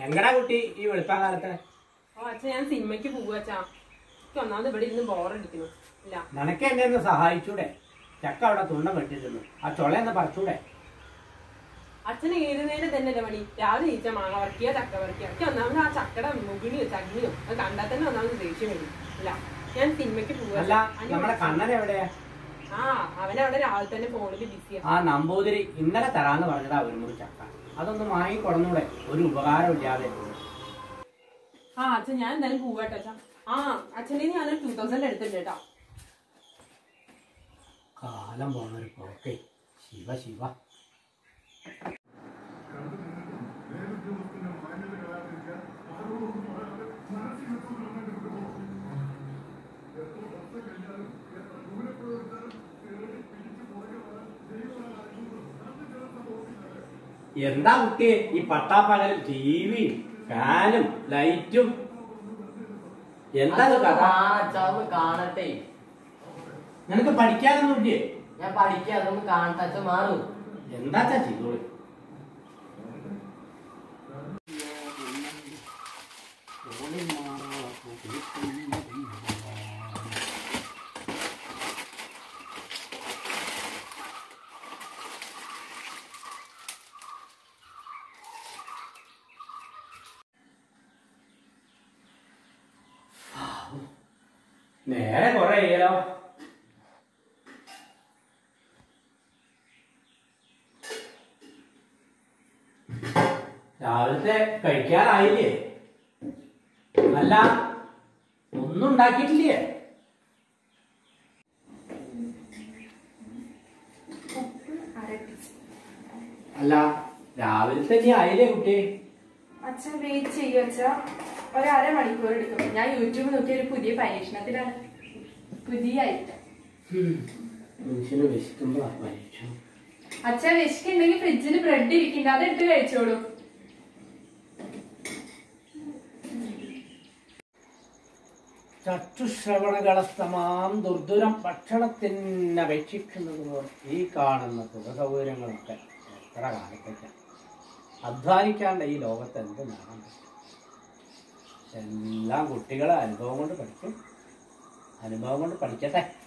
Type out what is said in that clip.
എങ്ങടാ കുട്ടി ഈ വെളുപ്പാകാലത്ത് ഓ അച്ഛൻ ഞാൻ സിനിമയ്ക്ക് പോവുക അച്ഛാ എനിക്ക് ഒന്നാമത് ഇവിടെ ഇരുന്ന് ബോറടിക്കുന്നു ഇല്ല നിനക്ക് എന്നെ ഒന്ന് സഹായിച്ചൂടെ ചക്ക അവിടെ തുണ്ണം വെട്ടിരുന്നു ആ ചൊളയെന്ന് പറിച്ചൂടെ അച്ഛന് ഏത് നേരം തന്നെ പണി രാവിലെ നീച്ച മാങ്ങ വറക്കിയ ചക്ക വറക്കിയ എനിക്ക് ഒന്നാമത് ആ ചക്കട മുകിണിയോ ചകിണിയോ അത് കണ്ടാൽ തന്നെ ഒന്നാമത് ദേഷ്യം വരും ഇല്ല ഞാൻ സിനിമയ്ക്ക് പോവുക അല്ല അച്ഛാ. നമ്മുടെ കണ്ണൻ എവിടെയാ ആ അവനവിടെ രാവിലെ തന്നെ ഫോണിൽ ബിസിയാ ആ നമ്പൂതിരി ഇന്നലെ തരാന്ന് പറഞ്ഞതാ ഒരു മുറി ചക്ക അതൊന്ന് വാങ്ങി കൊടുന്നൂടെ ഒരു ഉപകാരം ഇല്ലാതെ ആ അച്ഛൻ ഞാൻ എന്തായാലും പോവാട്ടോ അച്ഛാ ആ അച്ഛൻ്റെ ഞാനൊരു ടൂ തൗസൻഡ് എടുത്തിട്ടുണ്ട് കേട്ടോ കാലം പോണൊരു പോക്കേ ശിവ ശിവ എന്താ കുട്ടി ഈ പട്ടാപ്പകലും ടിവിയും ഫാനും ലൈറ്റും എന്താ ഇത് കഥ അതൊന്ന് കാണട്ടെ നിനക്ക് പഠിക്കാനൊന്നും ഇല്ലേ ഞാൻ പഠിക്കാം അതൊന്ന് കാണട്ടെ അച്ഛൻ മാറും എന്താച്ചാ ചെയ്തോളൂ നേരെ കൊറേ ചെയ്യലോ രാവിലത്തെ കഴിക്കാറായില്ലേ അല്ല ഒന്നും ഉണ്ടാക്കിയിട്ടില്ലേ അല്ല രാവിലത്തെ നീ ആയില്ലേ കുട്ടി അച്ഛൻ വെയിറ്റ് ചെയ്യൂ അച്ഛാ ഒരു അരമണിക്കൂർ എടുക്കും ഞാൻ യൂട്യൂബ് നോക്കിയ ഒരു പുതിയ പരീക്ഷണത്തിലാണ് പുതിയ ഐറ്റം മനുഷ്യന് വിശക്കുമ്പോ മരിച്ചു അച്ഛൻ വിശക്കുണ്ടെങ്കിൽ ഫ്രിഡ്ജിൽ ബ്രെഡ് ഇരിക്കണ്ട അത് എടുത്ത് കഴിച്ചോളൂ ചക്ഷുശ്രവണകളസ്തമാം ദുർദുരം ഭക്ഷണത്തിനപേക്ഷിക്കുന്നത് പോലെ ഈ കാണുന്ന സുഖ സൗകര്യങ്ങളൊക്കെ എത്ര കാലത്തേക്കാണ് അധ്വാനിക്കാണ്ട് ഈ ലോകത്ത് എന്ത് നേടാൻ പറ്റും എല്ലാം കുട്ടികളെ അനുഭവം കൊണ്ട് പഠിക്കും അനുഭവം കൊണ്ട് പഠിക്കട്ടെ